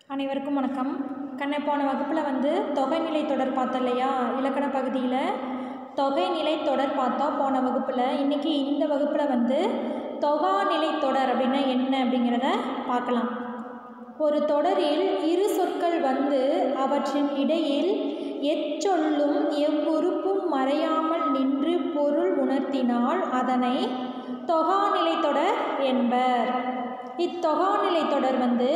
அனைவருக்கும் வணக்கம் கண்ணே போன வகுப்பில் வந்து தொகைநிலை தொடர் பார்த்தோம் இல்லையா இலக்கண பகுதியில் தொகைநிலை தொடர் பார்த்தோம் போன வகுப்பில் இன்றைக்கி இந்த வகுப்பில் வந்து தொகாநிலை தொடர் அப்படின்னா என்ன அப்படிங்கிறத பார்க்கலாம் ஒரு தொடரில் இரு சொற்கள் வந்து அவற்றின் இடையில் எச்சொல்லும் எவ்வுறுப்பும் மறையாமல் நின்று பொருள் உணர்த்தினால் அதனை தொகாநிலை தொடர் என்பர் இத்தொகாநிலை தொடர் வந்து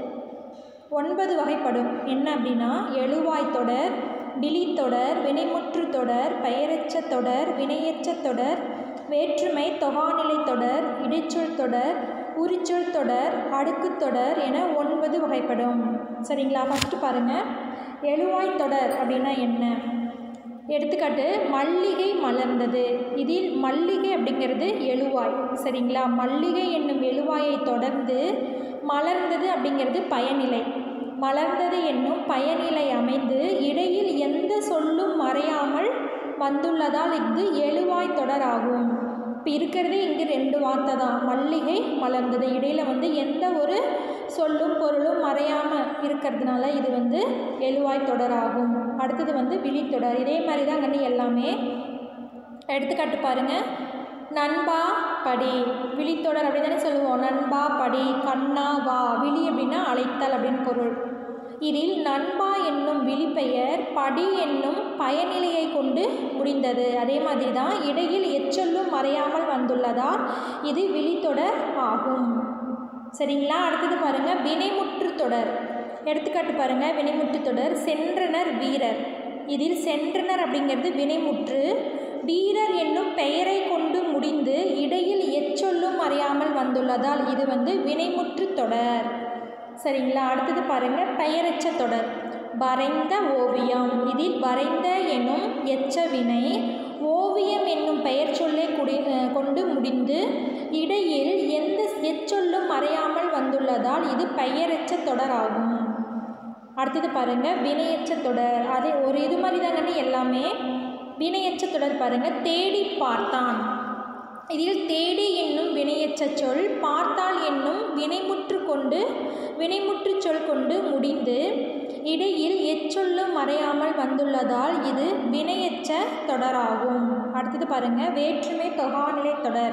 ஒன்பது வகைப்படும் என்ன அப்படின்னா எழுவாய் தொடர் விழித்தொடர் வினைமுற்று தொடர் பெயரெச்ச தொடர் வினையெச்ச தொடர் வேற்றுமை தொகாநிலை தொடர் இடைச்சொல் தொடர் உரிச்சொல் தொடர் அடுக்குத் தொடர் என ஒன்பது வகைப்படும் சரிங்களா ஃபஸ்ட்டு பாருங்கள் எழுவாய் தொடர் அப்படின்னா என்ன எடுத்துக்காட்டு மல்லிகை மலர்ந்தது இதில் மல்லிகை அப்படிங்கிறது எழுவாய் சரிங்களா மல்லிகை என்னும் எழுவாயை தொடர்ந்து மலர்ந்தது அப்படிங்கிறது பயனிலை மலர்ந்தது என்னும் பயனிலை அமைந்து இடையில் எந்த சொல்லும் மறையாமல் வந்துள்ளதால் இங்கு எழுவாய் தொடராகும் இப்போ இருக்கிறது இங்கு ரெண்டு வார்த்தை தான் மல்லிகை மலர்ந்தது இடையில் வந்து எந்த ஒரு சொல்லும் பொருளும் மறையாமல் இருக்கிறதுனால இது வந்து எழுவாய் தொடராகும் அடுத்தது வந்து விழித்தொடர் இதே மாதிரி தான் கண்ணு எல்லாமே எடுத்துக்காட்டு பாருங்கள் நண்பா படி விழித்தொடர் அப்படி தானே சொல்லுவோம் நண்பா படி கண்ணா வா விழி அப்படின்னா அழைத்தல் அப்படின்னு பொருள் இதில் நண்பா என்னும் விழிப்பெயர் படி என்னும் பயனிலையை கொண்டு முடிந்தது அதே மாதிரி தான் இடையில் எச்சொல்லும் மறையாமல் வந்துள்ளதால் இது விழித்தொடர் ஆகும் சரிங்களா அடுத்தது பாருங்கள் வினைமுற்று தொடர் எடுத்துக்காட்டு பாருங்கள் வினைமுற்று தொடர் சென்றனர் வீரர் இதில் சென்றனர் அப்படிங்கிறது வினைமுற்று வீரர் என்னும் பெயரை கொண்டு முடிந்து இடையில் எச்சொல்லும் அறியாமல் வந்துள்ளதால் இது வந்து வினைமுற்று தொடர் சரிங்களா அடுத்தது பாருங்கள் பெயரெச்ச தொடர் வரைந்த ஓவியம் இதில் வரைந்த எனும் எச்ச வினை ஓவியம் என்னும் பெயர் சொல்லை குடி கொண்டு முடிந்து இடையில் எந்த எச்சொல்லும் மறையாமல் வந்துள்ளதால் இது பெயரெச்ச தொடராகும் அடுத்தது பாருங்கள் வினையச்ச தொடர் அதே ஒரு இது மாதிரி தாங்கன்னு எல்லாமே வினையச்ச தொடர் பாருங்கள் தேடி பார்த்தான் இதில் தேடி என்னும் வினையச்ச சொல் பார்த்தால் என்னும் வினைமுற்று கொண்டு வினைமுற்று சொல் கொண்டு முடிந்து இடையில் எச்சொல்லும் மறையாமல் வந்துள்ளதால் இது வினையச்ச தொடராகும் அடுத்தது பாருங்கள் வேற்றுமை தொகாநிலை தொடர்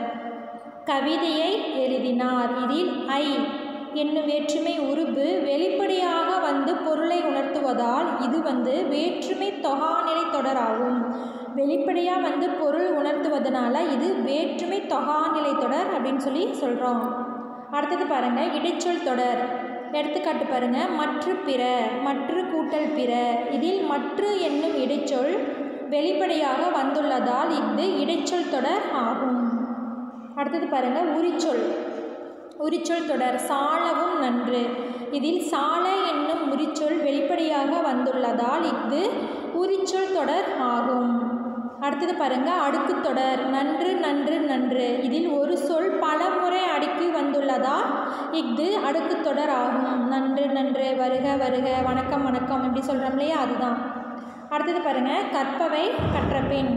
கவிதையை எழுதினார் இதில் ஐ என்னும் வேற்றுமை உருபு வெளிப்படையாக வந்து பொருளை உணர்த்துவதால் இது வந்து வேற்றுமை தொகாநிலை தொடராகும் வெளிப்படையாக வந்து பொருள் உணர்த்துவதனால இது வேற்றுமை தொகாநிலை தொடர் அப்படின்னு சொல்லி சொல்கிறோம் அடுத்தது பாருங்கள் இடைச்சொல் தொடர் எடுத்துக்காட்டு பாருங்கள் மற்ற பிற மற்ற கூட்டல் பிற இதில் மற்ற என்னும் இடைச்சொல் வெளிப்படையாக வந்துள்ளதால் இது இடைச்சொல் தொடர் ஆகும் அடுத்தது பாருங்கள் உரிச்சொல் உரிச்சொல் தொடர் சாலவும் நன்று இதில் சால என்னும் உரிச்சொல் வெளிப்படையாக வந்துள்ளதால் இது உரிச்சொல் தொடர் ஆகும் அடுத்தது பாருங்க அடுக்கு தொடர் நன்று நன்று நன்று இதில் ஒரு சொல் பல முறை அடுக்கி வந்துள்ளதால் இஃது அடுக்கு தொடர் ஆகும் நன்று நன்று வருக வருக வணக்கம் வணக்கம் இப்படி சொல்கிறோம் இல்லையா அதுதான் அடுத்தது பாருங்க கற்பவை கற்றபின்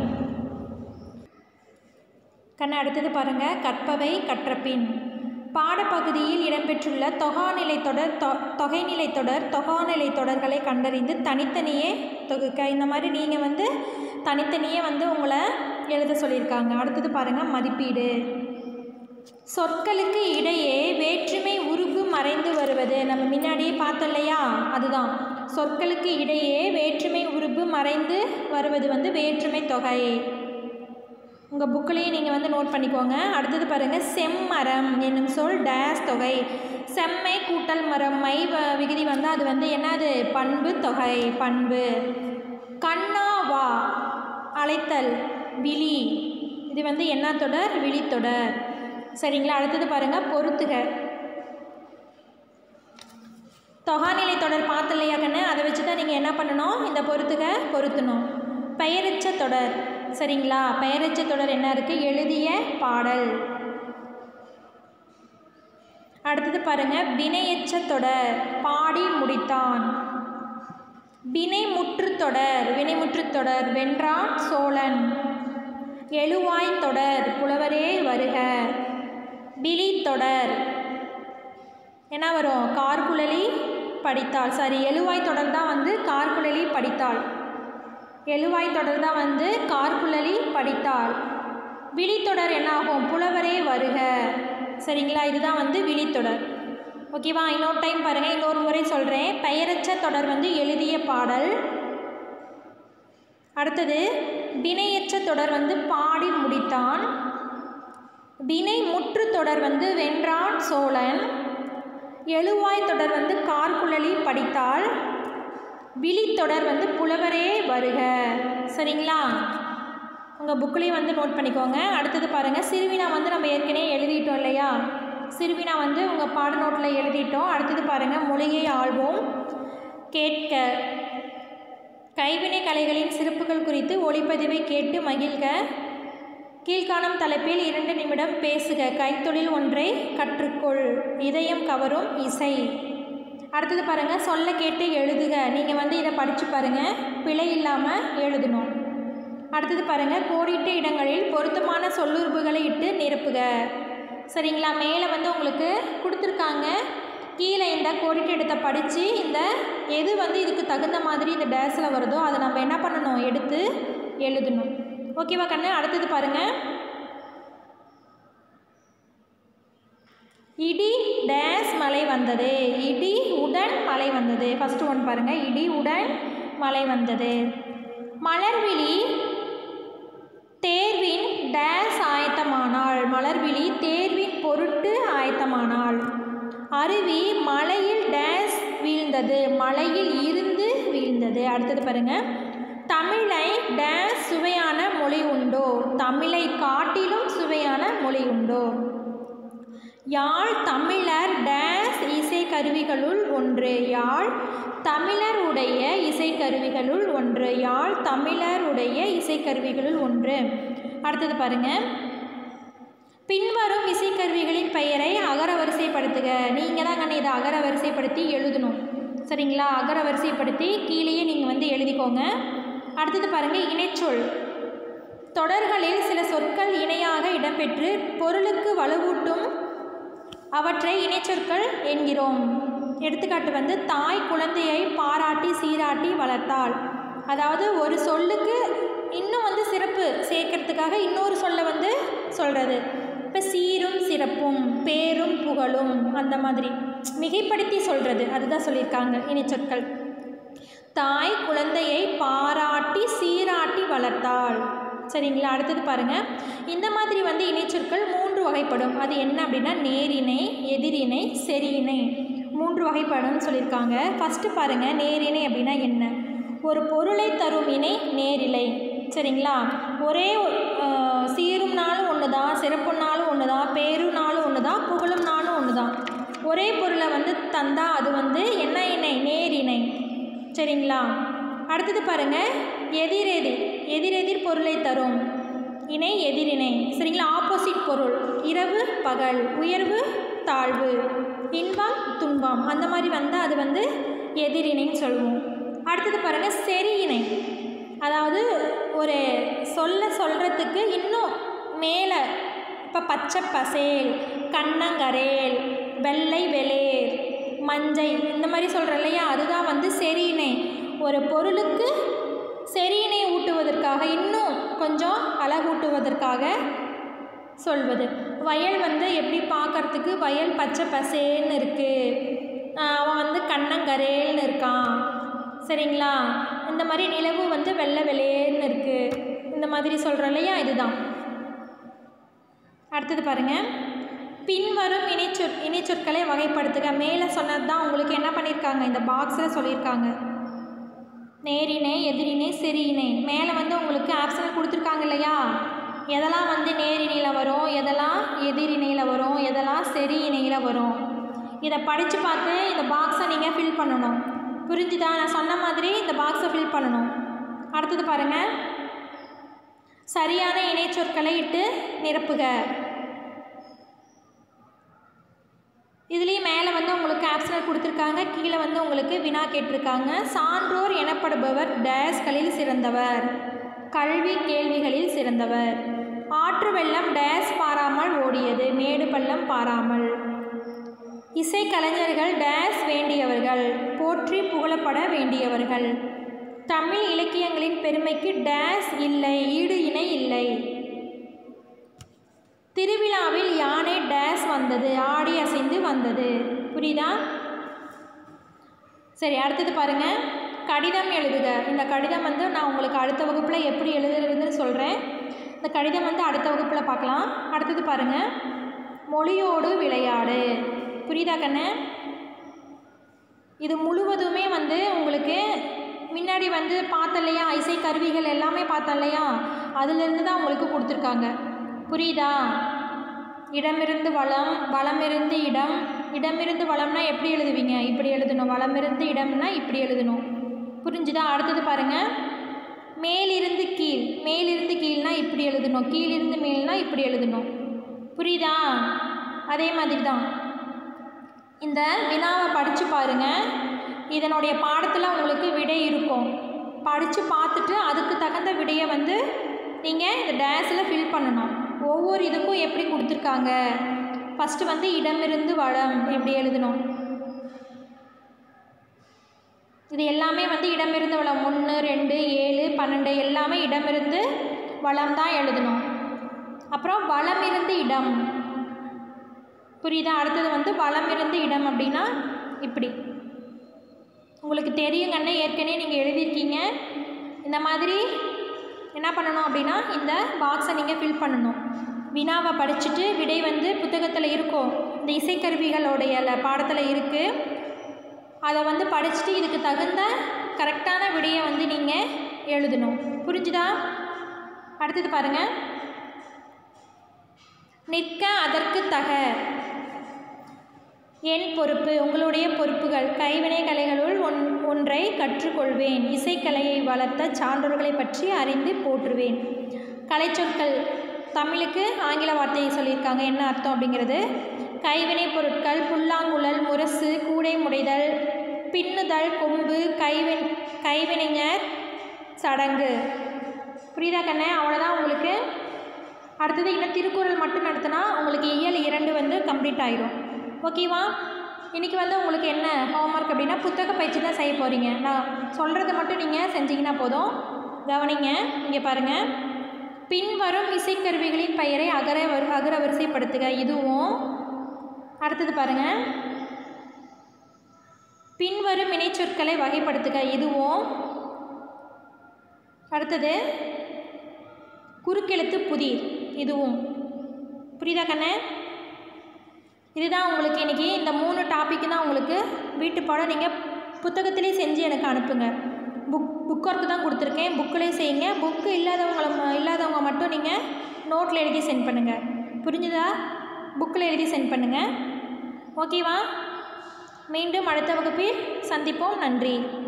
கண்ண அடுத்தது பாருங்க கற்பவை கற்றபின் பாடப்பகுதியில் இடம்பெற்றுள்ள தொகாநிலை தொடர் தொ தொகைநிலை தொடர் தொகாநிலை தொடர்களை கண்டறிந்து தனித்தனியே தொகுக்க இந்த மாதிரி நீங்கள் வந்து தனித்தனியே வந்து உங்களை எழுத சொல்லியிருக்காங்க அடுத்தது பாருங்கள் மதிப்பீடு சொற்களுக்கு இடையே வேற்றுமை உருகு மறைந்து வருவது நம்ம முன்னாடியே பார்த்தோம் இல்லையா அதுதான் சொற்களுக்கு இடையே வேற்றுமை உருபு மறைந்து வருவது வந்து வேற்றுமை தொகை உங்கள் புக்கிலையும் நீங்கள் வந்து நோட் பண்ணிக்கோங்க அடுத்தது பாருங்கள் செம்மரம் என்னும் சொல் டேஸ் தொகை செம்மை கூட்டல் மரம் மை விகுதி வந்து அது வந்து என்னது பண்பு தொகை பண்பு கண்ணா வா அழைத்தல் விழி இது வந்து என்ன தொடர் விழித்தொடர் சரிங்களா அடுத்தது பாருங்கள் பொறுத்துக தொகாநிலை தொடர் பார்த்து இல்லையா கண்ணு அதை வச்சு தான் நீங்கள் என்ன பண்ணணும் இந்த பொறுத்துக பொருத்தணும் பெயரச்ச தொடர் சரிங்களா பெயரச்ச தொடர் என்ன இருக்குது எழுதிய பாடல் அடுத்தது பாருங்க வினையச்ச தொடர் பாடி முடித்தான் வினைமுற்று தொடர் வினைமுற்று தொடர் வென்றான் சோழன் எழுவாய் தொடர் புலவரே வருக விழி தொடர் என்ன வரும் கார்குழலி படித்தாள் சாரி எழுவாய் தொடர் தான் வந்து கார்குழலி படித்தாள் எழுவாய் தொடர் தான் வந்து கார்குழலி படித்தாள் விழித்தொடர் என்ன ஆகும் புலவரே வருக சரிங்களா இதுதான் வந்து விழித்தொடர் ஓகேவா இன்னொரு டைம் பாருங்கள் இன்னொரு முறை சொல்கிறேன் பெயரச்ச தொடர் வந்து எழுதிய பாடல் அடுத்தது வினையற்ற தொடர் வந்து பாடி முடித்தான் வினை முற்று தொடர் வந்து வென்றான் சோழன் எழுவாய் தொடர் வந்து கார்குழலி படித்தால் விழித்தொடர் வந்து புலவரே வருக சரிங்களா உங்கள் புக்லேயும் வந்து நோட் பண்ணிக்கோங்க அடுத்தது பாருங்கள் சிறுவினா வந்து நம்ம ஏற்கனவே எழுதிட்டோம் இல்லையா சிறுவினா வந்து உங்கள் பாட நோட்டில் எழுதிட்டோம் அடுத்தது பாருங்கள் மொழியை ஆள்வோம் கேட்க கைவினை கலைகளின் சிறப்புகள் குறித்து ஒளிப்பதிவை கேட்டு மகிழ்க கீழ்காணும் தலைப்பில் இரண்டு நிமிடம் பேசுக கைத்தொழில் ஒன்றை கற்றுக்கொள் இதயம் கவரும் இசை அடுத்தது பாருங்கள் சொல்ல கேட்டு எழுதுக நீங்கள் வந்து இதை படித்து பாருங்கள் பிழை இல்லாமல் எழுதணும் அடுத்தது பாருங்கள் கோடிட்ட இடங்களில் பொருத்தமான சொல்லுறுப்புகளை இட்டு நிரப்புக சரிங்களா மேலே வந்து உங்களுக்கு கொடுத்துருக்காங்க கீழே இந்த கோடிட்ட இடத்தை படித்து இந்த எது வந்து இதுக்கு தகுந்த மாதிரி இந்த டேஸில் வருதோ அதை நம்ம என்ன பண்ணணும் எடுத்து எழுதணும் ஓகேவா கண்ணு அடுத்தது பாருங்கள் இடி டேஸ் மலை வந்தது இடி உடன் மலை வந்தது ஃபஸ்ட்டு ஒன் பாருங்கள் இடி உடன் மலை வந்தது மலர்விழி தேர்வின் டேஸ் ஆயத்தமானாள் மலர்விழி தேர்வின் பொருட்டு ஆயத்தமானாள் அருவி மலையில் டேஸ் வீழ்ந்தது மலையில் இருந்து வீழ்ந்தது அடுத்தது பாருங்க தமிழை டேஸ் சுவையான மொழி உண்டோ தமிழை காட்டிலும் சுவையான மொழி உண்டோ யாழ் தமிழர் டேஸ் இசைக்கருவிகளுள் ஒன்று யாழ் தமிழர் உடைய இசைக்கருவிகளுள் ஒன்று யாழ் தமிழர் உடைய இசைக்கருவிகளுள் ஒன்று அடுத்தது பாருங்க பின்வரும் இசைக்கருவிகளின் பெயரை அகர வரிசைப்படுத்துக நீங்கள் தான் கண்ணு இதை அகர வரிசைப்படுத்தி எழுதணும் சரிங்களா அகர வரிசைப்படுத்தி கீழேயே நீங்கள் வந்து எழுதிக்கோங்க அடுத்தது பாருங்கள் இணைச்சொல் தொடர்களில் சில சொற்கள் இணையாக இடம்பெற்று பொருளுக்கு வலுவூட்டும் அவற்றை இணைச்சொற்கள் என்கிறோம் எடுத்துக்காட்டு வந்து தாய் குழந்தையை பாராட்டி சீராட்டி வளர்த்தாள் அதாவது ஒரு சொல்லுக்கு இன்னும் வந்து சிறப்பு சேர்க்கறதுக்காக இன்னொரு சொல்லை வந்து சொல்கிறது இப்போ சீரும் சிறப்பும் பேரும் புகழும் அந்த மாதிரி மிகைப்படுத்தி சொல்கிறது அதுதான் சொல்லியிருக்காங்க இணைச்சொற்கள் தாய் குழந்தையை பாராட்டி சீராட்டி வளர்த்தாள் சரிங்களா அடுத்தது பாருங்கள் இந்த மாதிரி வந்து இணைச்சொற்கள் மூன்று வகைப்படும் அது என்ன அப்படின்னா நேரிணை எதிரிணை செரியிணை மூன்று வகைப்படும்னு சொல்லியிருக்காங்க ஃபஸ்ட்டு பாருங்கள் நேரிணை அப்படின்னா என்ன ஒரு பொருளை தரும் இணை நேரிலை சரிங்களா ஒரே அஹ், சீரும்னாலும் ஒன்று தான் சிறப்புனாலும் ஒன்று தான் பேருனாலும் ஒன்று தான் புகழும்னாலும் ஒன்று தான் ஒரே பொருளை வந்து தந்தா அது வந்து என்ன இணை நேரிணை சரிங்களா அடுத்தது பாருங்க எதிரெதிர் எதிரெதிர் பொருளை தரும் இணை எதிரிணை சரிங்களா ஆப்போசிட் பொருள் இரவு பகல் உயர்வு தாழ்வு இன்பம் துன்பம் அந்த மாதிரி வந்தால் அது வந்து எதிரிணைன்னு சொல்லுவோம் அடுத்தது பாருங்கள் செரி இணை அதாவது ஒரு சொல்ல சொல்கிறதுக்கு இன்னும் மேலே இப்போ பச்சை பசேல் கண்ணங்கரேல் வெள்ளை வெளேர் மஞ்சை இந்த மாதிரி சொல்கிறோம் இல்லையா அதுதான் வந்து செரியினை ஒரு பொருளுக்கு செரியினை ஊட்டுவதற்காக இன்னும் கொஞ்சம் அழகூட்டுவதற்காக சொல்வது வயல் வந்து எப்படி பார்க்கறதுக்கு வயல் பச்சை பசேல்னு இருக்குது அவன் வந்து கண்ணங்கரேல்னு இருக்கான் சரிங்களா இந்த மாதிரி நிலவு வந்து வெள்ளை வெளேர்னு இருக்குது இந்த மாதிரி சொல்கிறோம் இல்லையா இதுதான் அடுத்தது பாருங்கள் பின்வரும் இணைச்சொற் இணைச்சொற்களை வகைப்படுத்துக மேலே சொன்னது தான் உங்களுக்கு என்ன பண்ணியிருக்காங்க இந்த பாக்ஸில் சொல்லியிருக்காங்க நேரிணை எதிரிணை செரியிணை மேலே வந்து உங்களுக்கு ஆப்ஷன் கொடுத்துருக்காங்க இல்லையா எதெல்லாம் வந்து நேரிணையில் வரும் எதெல்லாம் எதிரிணையில் வரும் எதெல்லாம் செரி இணையில் வரும் இதை படித்து பார்த்து இந்த பாக்ஸை நீங்கள் ஃபில் பண்ணணும் புரிஞ்சுதா நான் சொன்ன மாதிரி இந்த பாக்ஸை ஃபில் பண்ணணும் அடுத்தது பாருங்கள் சரியான இணைச்சொற்களை இட்டு நிரப்புக இதுலேயும் மேலே வந்து உங்களுக்கு ஆப்ஷனல் கொடுத்துருக்காங்க கீழே வந்து உங்களுக்கு வினா கேட்டிருக்காங்க சான்றோர் எனப்படுபவர் டேஸ்களில் சிறந்தவர் கல்வி கேள்விகளில் சிறந்தவர் ஆற்று வெள்ளம் டேஸ் பாராமல் ஓடியது மேடு பள்ளம் பாராமல் இசைக்கலைஞர்கள் டேஸ் வேண்டியவர்கள் போற்றி புகழப்பட வேண்டியவர்கள் தமிழ் இலக்கியங்களின் பெருமைக்கு டேஸ் இல்லை ஈடு இணை இல்லை திருவிழாவில் யானை டேஸ் வந்தது ஆடி அசைந்து வந்தது புரியுதா சரி அடுத்தது பாருங்க கடிதம் எழுதுக இந்த கடிதம் வந்து நான் உங்களுக்கு அடுத்த வகுப்பில் எப்படி எழுதுறதுன்னு சொல்கிறேன் இந்த கடிதம் வந்து அடுத்த வகுப்பில் பார்க்கலாம் அடுத்தது பாருங்க மொழியோடு விளையாடு புரியுதா கண்ணு இது முழுவதுமே வந்து உங்களுக்கு முன்னாடி வந்து பார்த்தோம் இல்லையா இசை கருவிகள் எல்லாமே பார்த்தோம் இல்லையா அதுலேருந்து தான் உங்களுக்கு கொடுத்துருக்காங்க புரியுதா இடமிருந்து வளம் வளமிருந்து இடம் இடமிருந்து வளம்னா எப்படி எழுதுவீங்க இப்படி எழுதணும் வளமிருந்து இடம்னா இப்படி எழுதணும் புரிஞ்சுதா அடுத்தது பாருங்கள் மேலிருந்து கீழ் மேலிருந்து கீழ்னா இப்படி எழுதணும் கீழிருந்து மேல்னா இப்படி எழுதணும் புரியுதா அதே மாதிரி தான் இந்த வினாவை படித்து பாருங்கள் இதனுடைய பாடத்தில் உங்களுக்கு விடை இருக்கும் படித்து பார்த்துட்டு அதுக்கு தகுந்த விடையை வந்து நீங்கள் இந்த டேஸில் ஃபில் பண்ணணும் ஒவ்வொரு இதுக்கும் எப்படி கொடுத்துருக்காங்க ஃபஸ்ட்டு வந்து இடமிருந்து வளம் எப்படி எழுதணும் இது எல்லாமே வந்து இடமிருந்து வளம் ஒன்று ரெண்டு ஏழு பன்னெண்டு எல்லாமே இடமிருந்து வளம் தான் எழுதணும் அப்புறம் வளமிருந்து இடம் புரியுதா அடுத்தது வந்து வளமிருந்து இடம் அப்படின்னா இப்படி உங்களுக்கு தெரியுங்கன்னு ஏற்கனவே நீங்கள் எழுதியிருக்கீங்க இந்த மாதிரி என்ன பண்ணணும் அப்படின்னா இந்த பாக்ஸை நீங்கள் ஃபில் பண்ணணும் வினாவை படிச்சுட்டு விடை வந்து புத்தகத்தில் இருக்கும் இந்த இசைக்கருவிகளுடைய ல- பாடத்தில் இருக்குது அதை வந்து படிச்சுட்டு இதுக்கு தகுந்த கரெக்டான விடையை வந்து நீங்கள் எழுதணும் புரிஞ்சுதா அடுத்தது பாருங்கள் நிற்க அதற்கு தக என் பொறுப்பு உங்களுடைய பொறுப்புகள் கைவினை கலைகளுள் ஒன் ஒன்றை கற்றுக்கொள்வேன் இசைக்கலையை வளர்த்த சான்றோர்களை பற்றி அறிந்து போற்றுவேன் கலைச்சொற்கள் தமிழுக்கு ஆங்கில வார்த்தையை சொல்லியிருக்காங்க என்ன அர்த்தம் அப்படிங்கிறது கைவினை பொருட்கள் புல்லாங்குழல் முரசு கூடை முடைதல் பின்னுதல் கொம்பு கைவின் கைவினைஞர் சடங்கு புரியுதா கண்ணே அவ்வளோதான் உங்களுக்கு அடுத்தது இன்னும் திருக்குறள் மட்டும் நடத்தினா உங்களுக்கு இயல் இரண்டு வந்து கம்ப்ளீட் ஆயிடும் ஓகேவா இன்றைக்கி வந்து உங்களுக்கு என்ன ஹோம்ஒர்க் அப்படின்னா புத்தக பயிற்சி தான் செய்ய போகிறீங்க நான் சொல்கிறத மட்டும் நீங்கள் செஞ்சீங்கன்னா போதும் கவனிங்க இங்கே பாருங்கள் பின்வரும் இசைக்கருவிகளின் பெயரை அகர வரு அகர வரிசைப்படுத்துக இதுவும் அடுத்தது பாருங்கள் பின்வரும் இணைச்சொற்களை வகைப்படுத்துக இதுவும் அடுத்தது குறுக்கெழுத்து புதிர் இதுவும் புரியுதா கண்ணே இதுதான் உங்களுக்கு இன்றைக்கி இந்த மூணு டாபிக் தான் உங்களுக்கு வீட்டு பாடம் நீங்கள் புத்தகத்திலே செஞ்சு எனக்கு அனுப்புங்க புக் புக் ஒர்க்கு தான் கொடுத்துருக்கேன் புக்கிலே செய்யுங்க புக்கு இல்லாதவங்கள ம- இல்லாதவங்க மட்டும் நீங்கள் நோட்டில் எழுதி சென்ட் பண்ணுங்கள் புரிஞ்சுதா புக்கில் எழுதி சென்ட் பண்ணுங்கள் ஓகேவா மீண்டும் அடுத்த வகுப்பில் சந்திப்போம் நன்றி